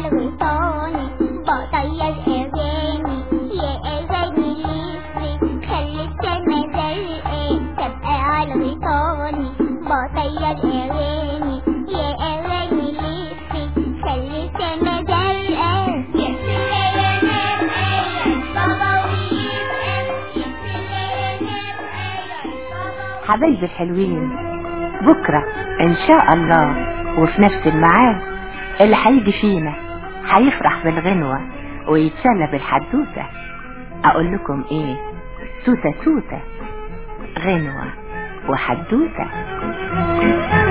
الغيطاني بطير اغاني يا اغاني ليسي خلي السما زرقاء تبقى على الغيطاني بطير اغاني يا اغاني ليسي خلي السما زرقاء يا بابا حبايبي الحلوين بكرة ان شاء الله وفي نفس الميعاد اللي هيجي فينا هيفرح بالغنوة ويتسلى بالحدوتة اقول لكم ايه توتة توتة غنوة وحدوتة